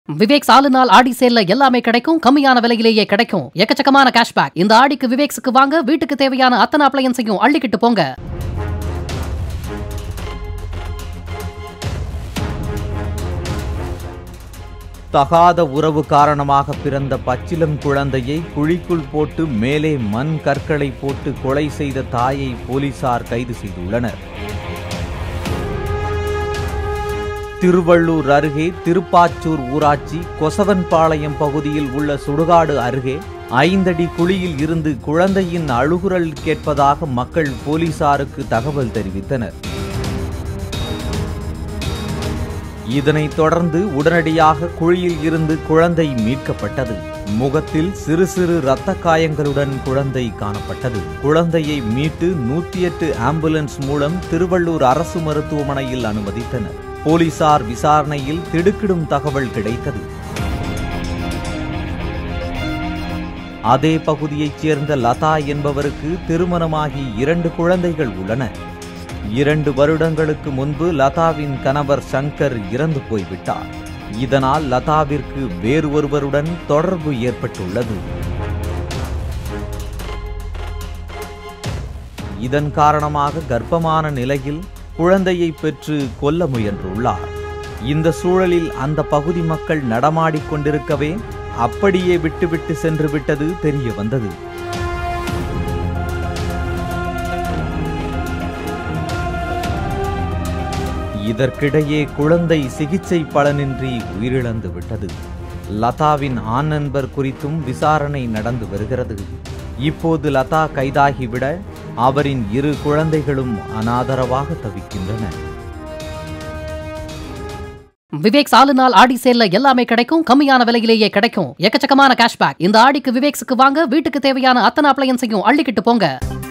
விவேக் சாலு நாள் ஆடி சேல்ல எல்லாமே கிடைக்கும் கம்மியான விலையிலேயே கிடைக்கும் எக்கச்சக்கமான கேஷ்பேக் இந்த ஆடிக்கு விவேக்ஸுக்கு வாங்க வீட்டுக்கு தேவையான அத்தனை அப்ளையன்ஸையும் அள்ளிக்கிட்டு போங்க தகாத உறவு காரணமாக பிறந்த பச்சிலம் குழந்தையை குழிக்குள் போட்டு மேலே மண் கற்களை போட்டு கொலை செய்த தாயை போலீசார் கைது செய்துள்ளனர் திருவள்ளூர் அருகே திருப்பாச்சூர் ஊராட்சி கொசவன்பாளையம் பகுதியில் உள்ள சுடுகாடு அருகே ஐந்தடி குழியில் இருந்து குழந்தையின் அழுகுரல் கேட்பதாக மக்கள் போலீசாருக்கு தகவல் தெரிவித்தனர் இதனைத் தொடர்ந்து உடனடியாக குழியில் இருந்து குழந்தை மீட்கப்பட்டது முகத்தில் சிறு சிறு இரத்த காயங்களுடன் குழந்தை காணப்பட்டது குழந்தையை மீட்டு நூத்தி எட்டு ஆம்புலன்ஸ் மூலம் திருவள்ளூர் அரசு மருத்துவமனையில் அனுமதித்தனர் போலீசார் விசாரணையில் திடுக்கிடும் தகவல் கிடைத்தது அதே பகுதியைச் சேர்ந்த லதா என்பவருக்கு திருமணமாகி இரண்டு குழந்தைகள் உள்ளன இரண்டு வருடங்களுக்கு முன்பு லதாவின் கணவர் சங்கர் இறந்து போய்விட்டார் இதனால் லதாவிற்கு வேறு ஒருவருடன் தொடர்பு ஏற்பட்டுள்ளது இதன் காரணமாக கர்ப்பமான நிலையில் குழந்தையை பெற்று கொல்ல முயன்றுள்ளார் இந்த சூழலில் அந்த பகுதி மக்கள் நடமாடிக் கொண்டிருக்கவே அப்படியே விட்டுவிட்டு சென்று விட்டது தெரிய வந்தது இதற்கிடையே குழந்தை சிகிச்சை பலனின்றி உயிரிழந்து விட்டது லதாவின் ஆண் நண்பர் குறித்தும் விசாரணை நடந்து வருகிறது இப்போது லதா கைதாகிவிட அவரின் இரு குழந்தைகளும் அனாதரவாக தவிக்கின்றன விவேக் சாலு நாள் ஆடி சேல்ல எல்லாமே கிடைக்கும் கம்மியான விலையிலேயே கிடைக்கும் எக்கச்சக்கமான கேஷ்பேக் இந்த ஆடிக்கு விவேக்ஸுக்கு வாங்க வீட்டுக்கு தேவையான அத்தனை அப்ளையன்ஸையும் அள்ளிக்கிட்டு போங்க